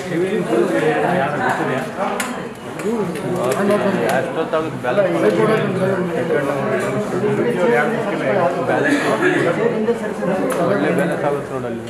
ಎಷ್ಟೊತ್ತಾಗುತ್ತೆ balance ಒಳ್ಳೆ balance ಆಗುತ್ತೆ ನೋಡಲ್ಲಿ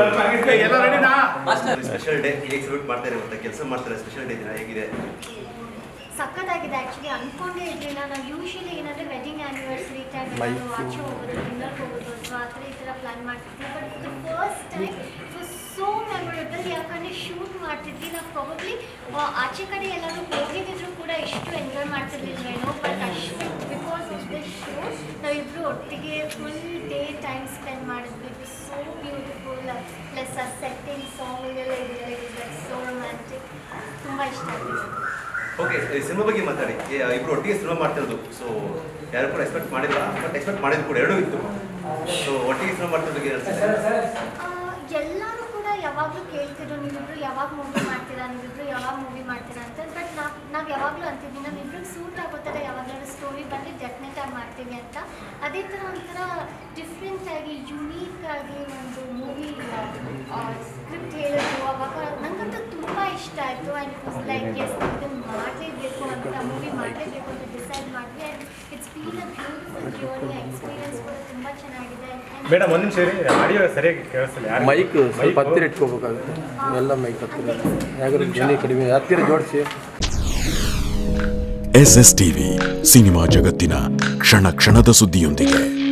ಸ್ಪೆಷಲ್ ಡೇ ಹೇಗೆ ಸೆಲೆಬ್ರೇಟ್ ಮಾಡ್ತಾ ಇರುವಂತ ಕೆಲಸ ಮಾಡ್ತಾರೆ ಸ್ಪೆಷಲ್ ಡೇ ದಿನ ಹೇಗಿದೆ ಸಖತ್ತಾಗಿದೆ ಆ್ಯಕ್ಚುಲಿ ಅನ್ಕೊಂಡೇ ಇರಲಿಲ್ಲ ನಾವು ಯೂಶಲಿ ಏನಂದರೆ ವೆಡ್ಡಿಂಗ್ ಆ್ಯನಿವರ್ಸರಿ ಟೈಮ್ ಎಲ್ಲರೂ ಆಚೆ ಹೋಗೋದು ಡಿನ್ನರ್ ಹೋಗೋದು ಅಥವಾ ಆ ಥರ ಈ ಥರ ಪ್ಲ್ಯಾನ್ ಮಾಡ್ತಿದ್ವಿ but the first time it was so memorable ಯಾಕಂದರೆ ಶೂಟ್ ಮಾಡ್ತಿದ್ವಿ ನಾವು ಪ್ರಾಬಬ್ಲಿ ಆಚೆ ಕಡೆ ಎಲ್ಲರೂ ಹೋಗಿದ್ದಿದ್ರು ಕೂಡ ಇಷ್ಟು ಎಂಜಾಯ್ ಮಾಡ್ತಿರ್ಲಿಲ್ವೇನೋ ಬಟ್ ಅಷ್ಟು ಬಿಕಾಸ್ ಆಫ್ ದ ಶೋ ನಾವಿಬ್ಬರು ಒಟ್ಟಿಗೆ ಫುಲ್ ಡೇ ಟೈಮ್ ಸ್ಪೆಂಡ್ ಮಾಡಿದ್ವಿ ಇಟ್ ಸೋ ಬ್ಯೂಟಿಫುಲ್ ಪ್ಲಸ್ ಆ ಸೆಟ್ಟಿಂಗ್ ಸಾಂಗ್ ಇದೆಲ್ಲ ಇದೆಯಲ್ಲ ಇಟ್ ಸೋ ರೊಮ್ಯಾಂಟಿಕ್ ತುಂಬ ಇಷ್ಟ ಆಗಿದೆ ಓಕೆ ಸಿನಿಮಾ ಬಗ್ಗೆ ಮಾತಾಡಿ ಏ, ಇಬ್ರು ಒಟ್ಟಿಗೆ ಸಿನಿಮಾ ಮಾಡ್ತಿರೋದು ಸೊ ಯಾರು ಕೂಡ ಎಕ್ಸ್ಪೆಕ್ಟ್ ಮಾಡಿಲ್ಲ ಬಟ್ ಎಕ್ಸ್ಪೆಕ್ಟ್ ಮಾಡಿದ್ರು ಕೂಡ ಎರಡೂ ಇತ್ತು ಸೊ ಒಟ್ಟಿಗೆ ಸಿನಿಮಾ ಮಾಡ್ತಿರೋದು ಏನು ಅನ್ಸುತ್ತೆ ಆ, ಎಲ್ಲರೂ ಕೂಡ ಯಾವಾಗಲೂ ಕೇಳ್ತಿದ್ರು ನೀವಿಬ್ರು ಯಾವಾಗ ಮೂವಿ ಮಾಡ್ತೀರಾ ನೀವಿಬ್ರು ಯಾವಾಗ ಮೂವಿ ಮಾಡ್ತೀರಾ ಅಂತ ಬಟ್ ನಾವು ನಾವು ಯಾವಾಗಲೂ ಅಂತಿದ್ವಿ ನಮ್ಮಿಬ್ರಿಗೆ ಸೂಟ್ ಆಗೋ ಥರ ಯಾವಾಗಲಾದ್ರು ಸ್ಟೋರಿ ಬಂದು ಡೆಫಿನೆಟ್ ಆಗಿ ಮಾಡ್ತೀವಿ ಅಂತ ಅದೇ ಥರ ಒಂಥರ ಡಿಫ್ರೆಂಟ್ ಆಗಿ ಯುನೀಕ್ ಆಗಿ ಒಂದು ಮೂವಿ ಸ್ಕ್ರಿಪ್ಟ್ ಹೇಳಿದ್ರು ಅವಾಗ ನನಗಂತೂ ತುಂಬ ಇಷ್ಟ ಆಯಿತು ಆ್ಯಂಡ್ ಲೈಕ್ ಎಸ್ ಇದನ್ನು ಮಾಡಲೇಬೇಕು ಅಂತ ಮೂವಿ ಮಾಡಲೇಬೇಕು ಅಂತ ಡಿಸೈಡ್ ಮಾಡಿದ್ವಿ and it's been a beautiful journey experience ಕೂಡ ತುಂಬ ಚೆನ್ನಾಗಿದೆ and- ಮೇಡಮ್ ಒಂದು ನಿಮಿಷ ಇರಿ ಆಡಿಯೋ ಸರಿಯಾಗಿ ಕೇಳಿಸ್ತಿಲ್ಲ ಯಾರು ಮೈಕ್ ಸ್ವಲ್ಪ ಹತ್ತಿರ ಇಟ್ಕೋಬೇಕಾಗುತ್ತೆ ಎಲ್ಲ ಮೈಕ್ ಹತ್ತಿರ ಯಾಕಂದ್ರೆ ಧ್ವನಿ ಕಡಿಮೆ ಹತ್ತಿರ ಜೋಡಿಸಿ ಎಸ್ ಎಸ್ ಟಿವಿ ಸಿನಿಮಾ ಜಗತ್ತಿನ ಕ್ಷಣ ಕ್ಷಣದ ಸುದ್ದಿಯೊಂದಿಗೆ